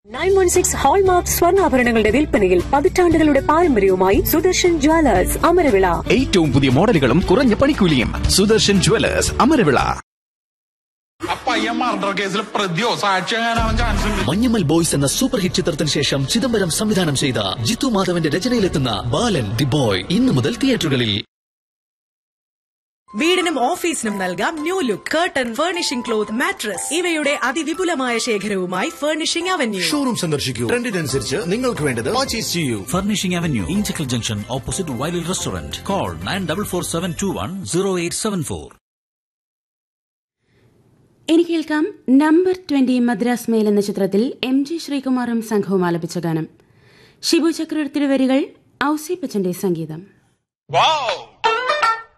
Nine one six hallmark സ്വർണ്ണാഭരണങ്ങളുടെ വിൽപ്പനയിൽ പതിറ്റാണ്ടുകളുടെ പാരമ്പര്യവുമായി സുദർശൻ ജ്വല്ലേഴ്സ് അമരവിള ഏറ്റവും പുതിയ മോഡലുകളും കുറഞ്ഞ പണിക്കൂലിയും സുദർശൻ ജുവലേഴ്സ് അമരവിള ആ പയ്യൻ മർഡർ കേസിൽ പ്രതിയോ സാക്ഷിയാകാനാവാൻ ചാൻസ് ഉണ്ട് മഞ്ഞമ്മൽ ബോയ്സ് എന്ന സൂപ്പർ ഹിറ്റ് ചിത്രത്തിന് ശേഷം ചിദംബരം സംവിധാനം ചെയ്ത ജിത്തു മാധവന്റെ രചനയിലെത്തുന്ന ബാലൻ ദി ബോയ് ഇന്നു മുതൽ തിയേറ്ററുകളിൽ വീടിനും ഓഫീസിനും നൽകാം new look curtain furnishing cloth mattress ഇവയുടെ അതിവിപുലമായ ശേഖരവുമായി ഫർണിഷിംഗ് അവന്യൂ ഷോറൂം സന്ദർശിക്കൂ ട്രെൻഡിനനുസരിച്ച് നിങ്ങൾക്ക് വേണ്ടത് പർച്ചേസ് ചെയ്യൂ Furnishing Avenue, Inchikal Junction, opposite Wiley Restaurant. Call 9447210874. ഇനി കേൾക്കാം നമ്പർ ട്വന്റി മദ്രാസ് മെയിൽ എന്ന ചിത്രത്തിൽ എം ജി ശ്രീകുമാറും സംഘവും ആലപിച്ച ഗാനം ഷിബു ചക്രവർത്തിയുടെ വരികൾ ഔസി പച്ചന്റെ സംഗീതം വാവ്